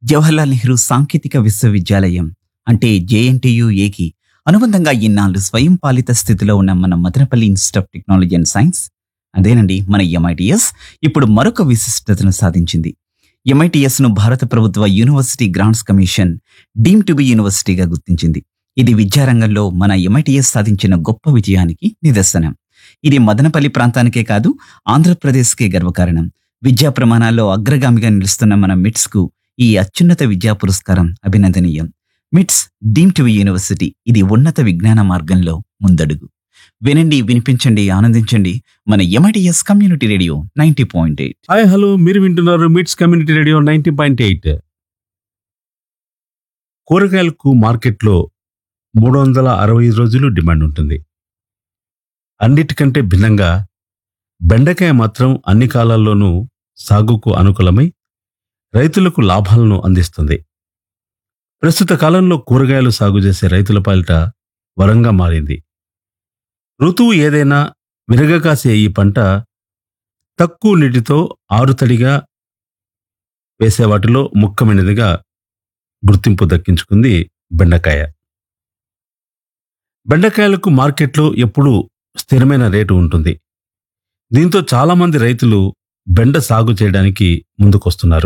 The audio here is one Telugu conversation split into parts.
జవహర్లాల్ నెహ్రూ సాంకేతిక విశ్వవిద్యాలయం అంటే జేఎన్టీయుఏకి అనుబంధంగా ఇన్నాళ్ళు స్వయం పాలిత స్థితిలో ఉన్న మన Madanapalle institute of technology and science అదేనండి మన ఎంఐటిఎస్ ఇప్పుడు మరొక విశిష్టతను సాధించింది ఎంఐటిఎస్ ను భారత ప్రభుత్వ university grants commission deem to be యూనివర్సిటీగా గుర్తించింది ఇది విద్యారంగంలో మన ఎంఐటిఎస్ సాధించిన గొప్ప విజయానికి నిదర్శనం ఇది మదనపల్లి ప్రాంతానికే కాదు ఆంధ్రప్రదేశ్కే గర్వకారణం విద్యా ప్రమాణాల్లో అగ్రగామిగా నిలుస్తున్న మన మిట్స్ కు ఈ అత్యున్నత విద్యా పురస్కారం అభినందనీయం మిట్స్ డీమ్ టు యూనివర్సిటీ ఇది ఉన్నత విజ్ఞాన మార్గంలో ముందడుగు వినండి వినిపించండి ఆనందించండి మన MITS community radio ninety point eight hi hello మీరు వింటున్నారు MITS community radio ninety point eight కూరగాయలకు మార్కెట్లో మూడు వందల అరవై ఐదు రోజులు డిమాండ్ ఉంటుంది అన్నిటికంటే భిన్నంగా బెండకాయ మాత్రం అన్ని కాలాల్లోనూ సాగుకు అనుకూలమై రైతులకు లాభాలను అందిస్తుంది ప్రస్తుత కాలంలో కూరగాయలు సాగు చేసే రైతుల పాలిట వరంగా మారింది ఋతువు ఏదైనా విరగకాసే ఈ పంట తక్కువ నీటితో ఆరుతడిగా వేసే వాటిలో ముఖ్యమైనదిగా గుర్తింపు దక్కించుకుంది బెండకాయ బెండకాయలకు మార్కెట్లో ఎప్పుడూ స్థిరమైన రేటు ఉంటుంది దీంతో చాలామంది రైతులు బెండ సాగు చేయడానికి ముందుకొస్తున్నారు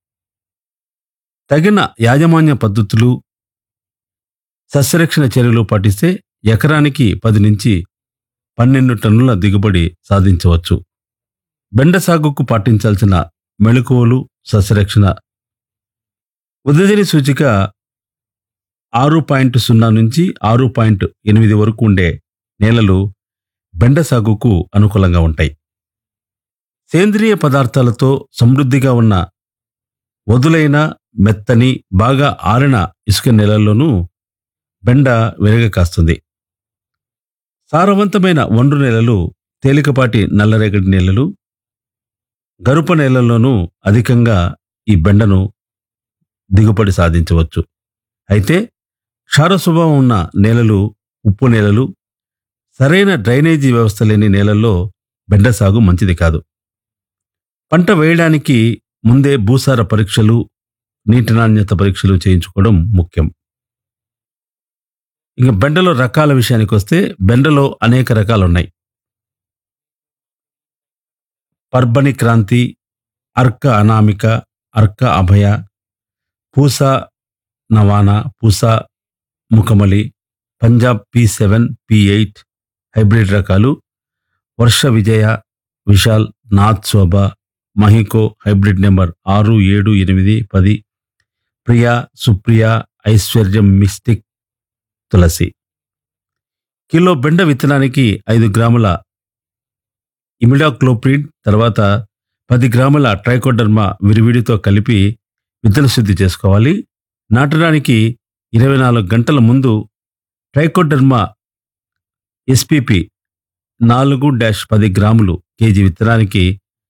తగిన యాజమాన్య పద్ధతులు సస్యరక్షణ చర్యలు పాటిస్తే ఎకరానికి పది నుంచి పన్నెండు టన్నుల దిగుబడి సాధించవచ్చు బెండ సాగుకు పాటించాల్సిన మెళకువలు సస్యరక్షణ ఉదయదిని సూచిక ఆరు పాయింట్ సున్నా నుంచి ఆరు పాయింట్ ఎనిమిది వరకు ఉండే నేలలు బెండ సాగుకు అనుకూలంగా ఉంటాయి సేంద్రియ పదార్థాలతో సమృద్ధిగా ఉన్న వదులైన మెత్తని బాగా ఆరిన ఇసుక నేలల్లోనూ బెండ వెరగ కాస్తుంది సారవంతమైన ఒండ్రు నేలలు తేలికపాటి నల్లరేగడి నేలలు గరుప నేలల్లోనూ అధికంగా ఈ బెండను దిగుబడి సాధించవచ్చు అయితే క్షార స్వభావం ఉన్న నేలలు ఉప్పు నేలలు సరైన డ్రైనేజీ వ్యవస్థ లేని నేలల్లో బెండ సాగు మంచిది కాదు పంట వేయడానికి ముందే భూసార పరీక్షలు నీటి నాణ్యత పరీక్షలు చేయించుకోవడం ముఖ్యం ఇంకా బెండలో రకాల విషయానికి వస్తే బెండలో అనేక రకాలు ఉన్నాయి పర్బని క్రాంతి అర్క అనామిక అర్క అభయ పూస నవానా Pusa Makhmali Punjab P seven P eight hybrid రకాలు వర్ష విజయ విశాల్ నాథ్ శోభ మహికో హైబ్రిడ్ నెంబర్ ఆరు ఏడు ఎనిమిది పది ప్రియా సుప్రియ ఐశ్వర్యం మిస్టిక్ తులసి కిలో బెండ విత్తనానికి ఐదు గ్రాముల ఇమిడాక్లోప్రిడ్ తర్వాత పది గ్రాముల ట్రైకోడర్మా విరివిడితో కలిపి విత్తన శుద్ధి చేసుకోవాలి నాటడానికి ఇరవై నాలుగు గంటల ముందు ట్రైకోడర్మా ఎస్పిపి నాలుగు డాష్ పది గ్రాములు కేజీ విత్తనానికి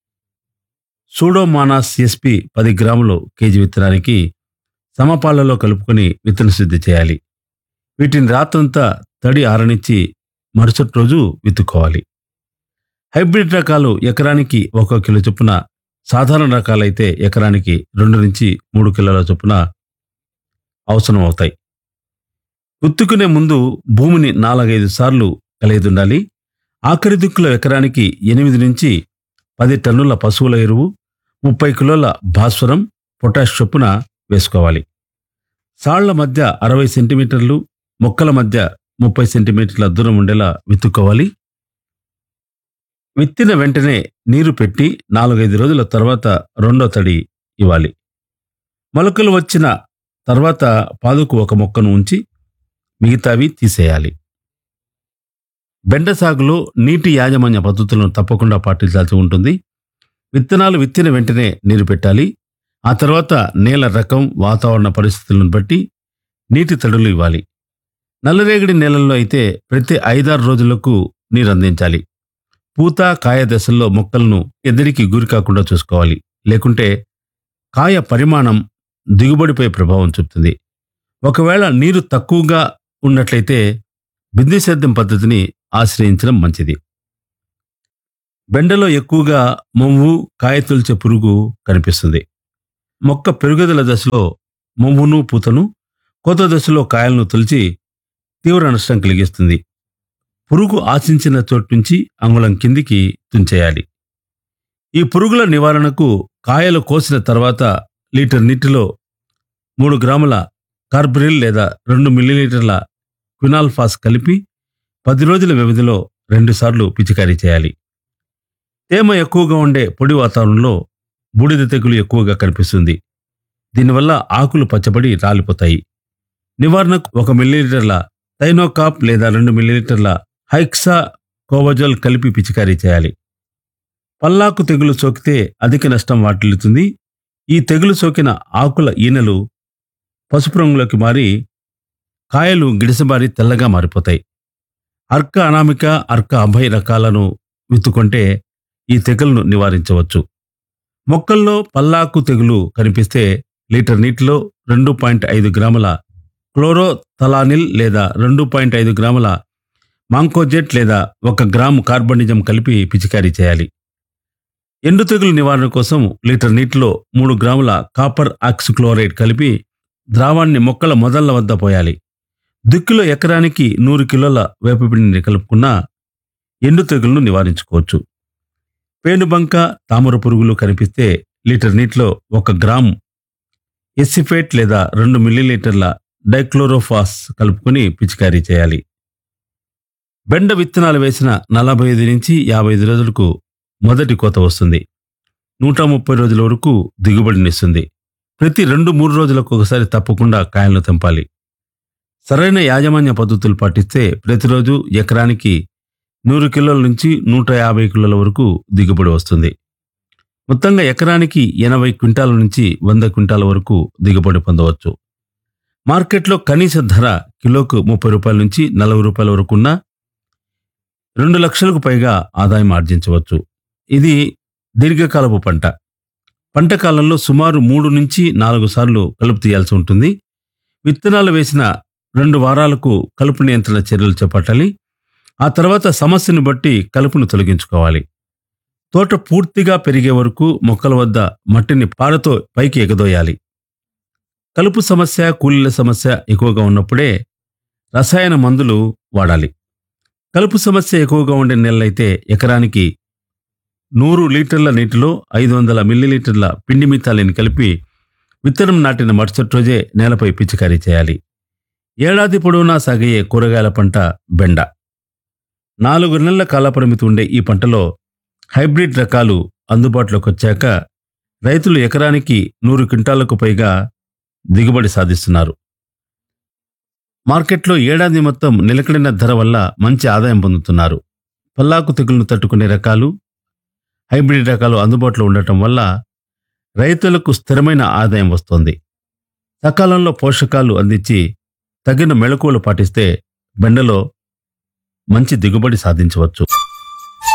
సూడోమానాస్ ఎస్పి పది గ్రాములు కేజీ విత్తనానికి సమపాలలో కలుపుకొని విత్తన శుద్ధి చేయాలి వీటిని రాత్రంతా తడి ఆరనిచ్చి మరుసటి రోజు విత్తుకోవాలి హైబ్రిడ్ రకాలు ఎకరానికి ఒక కిలో చొప్పున సాధారణ రకాలైతే ఎకరానికి రెండు నుంచి మూడు కిలోల చొప్పున అవసరం అవుతాయి విత్తుకునే ముందు భూమిని నాలుగైదు సార్లు కలియదుండాలి ఆఖరి దిక్కులో ఎకరానికి ఎనిమిది నుంచి పది టన్నుల పశువుల ఎరువు ముప్పై కిలోల భాస్వరం పొటాష్ చొప్పున వేసుకోవాలి సాళ్ల మధ్య అరవై సెంటీమీటర్లు మొక్కల మధ్య ముప్పై సెంటీమీటర్ల దూరం ఉండేలా విత్తుకోవాలి విత్తిన వెంటనే నీరు పెట్టి నాలుగైదు రోజుల తర్వాత రెండో తడి ఇవ్వాలి మొలకలు వచ్చిన తర్వాత పాదుకు ఒక మొక్కను ఉంచి మిగతావి తీసేయాలి బెండ సాగులో నీటి యాజమాన్య పద్ధతులను తప్పకుండా పాటించాల్సి ఉంటుంది విత్తనాలు విత్తిన వెంటనే నీరు పెట్టాలి ఆ తర్వాత నేల రకం వాతావరణ పరిస్థితులను బట్టి నీటి తడులు ఇవ్వాలి నల్లరేగడి నేలల్లో అయితే ప్రతి ఐదారు రోజులకు నీరు అందించాలి పూత కాయ దశల్లో మొక్కలను ఎద్దడికి గురి కాకుండా చూసుకోవాలి లేకుంటే కాయ పరిమాణం దిగుబడిపై ప్రభావం చూపుతుంది ఒకవేళ నీరు తక్కువగా ఉన్నట్లయితే బిందు సేద్యం పద్ధతిని ఆశ్రయించడం మంచిది బెండలో ఎక్కువగా మొవ్వు కాయ తొలిచే పురుగు కనిపిస్తుంది మొక్క పెరుగుదల దశలో మొవ్వును పూతను కోత దశలో కాయలను తొలిచి తీవ్ర నష్టం కలిగిస్తుంది పురుగు ఆశించిన చోటు నుంచి అంగుళం కిందికి తుంచేయాలి ఈ పురుగుల నివారణకు కాయలు కోసిన తర్వాత లీటర్ నీటిలో మూడు గ్రాముల కార్బరిల్ లేదా రెండు మిల్లీలీటర్ల క్వినాల్ఫాస్ కలిపి పది రోజుల వ్యవధిలో రెండుసార్లు పిచికారీ చేయాలి తేమ ఎక్కువగా ఉండే పొడి వాతావరణంలో బూడిద తెగులు ఎక్కువగా కనిపిస్తుంది దీనివల్ల ఆకులు పచ్చబడి రాలిపోతాయి నివారణకు ఒక మిల్లీలీటర్ల థైనోకాప్ లేదా రెండు మిల్లీలీటర్ల హైక్సా కోవజల్ కలిపి పిచికారీ చేయాలి పల్లాకు తెగులు సోకితే అధిక నష్టం వాటిల్లుతుంది ఈ తెగులు సోకిన ఆకుల ఈనెలు పసుపు రంగులోకి మారి కాయలు గిడిసబారి తెల్లగా మారిపోతాయి అర్క అనామిక అర్క అభయ రకాలను విత్తుకుంటే ఈ తెగులను నివారించవచ్చు మొక్కల్లో పల్లాకు తెగులు కనిపిస్తే లీటర్ నీటిలో రెండు పాయింట్ ఐదు గ్రాముల క్లోరోథలానిల్ లేదా రెండు పాయింట్ ఐదు గ్రాముల మాంకోజెట్ లేదా ఒక గ్రాము కార్బనిజం కలిపి పిచికారీ చేయాలి ఎండు తెగులు నివారణ కోసం లీటర్ నీటిలో మూడు గ్రాముల కాపర్ ఆక్సిక్లోరైడ్ కలిపి ద్రావాన్ని మొక్కల మొదళ్ల వద్ద పోయాలి దిక్కులో ఎకరానికి నూరు కిలోల వేపపిండిని కలుపుకున్న ఎండు తెగులను నివారించుకోవచ్చు పేనుబంక తామర పురుగులు కనిపిస్తే లీటర్ నీటిలో ఒక గ్రామ్ ఎసిఫేట్ లేదా రెండు మిల్లీలీటర్ల డైక్లోరోఫాస్ కలుపుకొని పిచికారీ చేయాలి బెండ విత్తనాలు వేసిన నలభై ఐదు నుంచి యాభై ఐదు రోజులకు మొదటి కోత వస్తుంది నూట ముప్పై రోజుల వరకు దిగుబడినిస్తుంది ప్రతి రెండు మూడు రోజులకు ఒకసారి తప్పకుండా కాయలను తెంపాలి సరైన యాజమాన్య పద్ధతులు పాటిస్తే ప్రతిరోజు ఎకరానికి నూరు కిలోల నుంచి నూట యాభై కిలోల వరకు దిగుబడి వస్తుంది మొత్తంగా ఎకరానికి ఎనభై క్వింటాల నుంచి వంద క్వింటాల వరకు దిగుబడి పొందవచ్చు మార్కెట్లో కనీస ధర కిలోకు ముప్పై రూపాయల నుంచి నలభై రూపాయల వరకు ఉన్న రెండు లక్షలకు పైగా ఆదాయం ఆర్జించవచ్చు ఇది దీర్ఘకాలపు పంట పంట కాలంలో సుమారు మూడు నుంచి నాలుగు సార్లు కలుపు తీయాల్సి ఉంటుంది విత్తనాలు వేసిన రెండు వారాలకు కలుపు నియంత్రణ చర్యలు చేపట్టాలి ఆ తర్వాత సమస్యను బట్టి కలుపును తొలగించుకోవాలి తోట పూర్తిగా పెరిగే వరకు మొక్కల వద్ద మట్టిని పారతో పైకి ఎగదోయాలి కలుపు సమస్య కూలీల సమస్య ఎక్కువగా ఉన్నప్పుడే రసాయన మందులు వాడాలి కలుపు సమస్య ఎక్కువగా ఉండే నెలలైతే ఎకరానికి నూరు లీటర్ల నీటిలో ఐదు వందల మిల్లీలీటర్ల పిండి మితాలిని కలిపి విత్తనం నాటిన మరుసటి రోజే నేలపై పిచికారీ చేయాలి ఏడాది పొడవునా సాగయ్యే కూరగాయల పంట బెండ నాలుగు నెలల కాలపరిమితి ఉండే ఈ పంటలో హైబ్రిడ్ రకాలు అందుబాటులోకి వచ్చాక రైతులు ఎకరానికి నూరు క్వింటాలకు పైగా దిగుబడి సాధిస్తున్నారు మార్కెట్లో ఏడాది మొత్తం నిలకడిన ధర వల్ల మంచి ఆదాయం పొందుతున్నారు పల్లాకు తెగులను తట్టుకునే రకాలు హైబ్రిడ్ రకాలు అందుబాటులో ఉండటం వల్ల రైతులకు స్థిరమైన ఆదాయం వస్తోంది సకాలంలో పోషకాలు అందించి తగిన మెళకువలు పాటిస్తే బెండలో మంచి దిగుబడి సాధించవచ్చు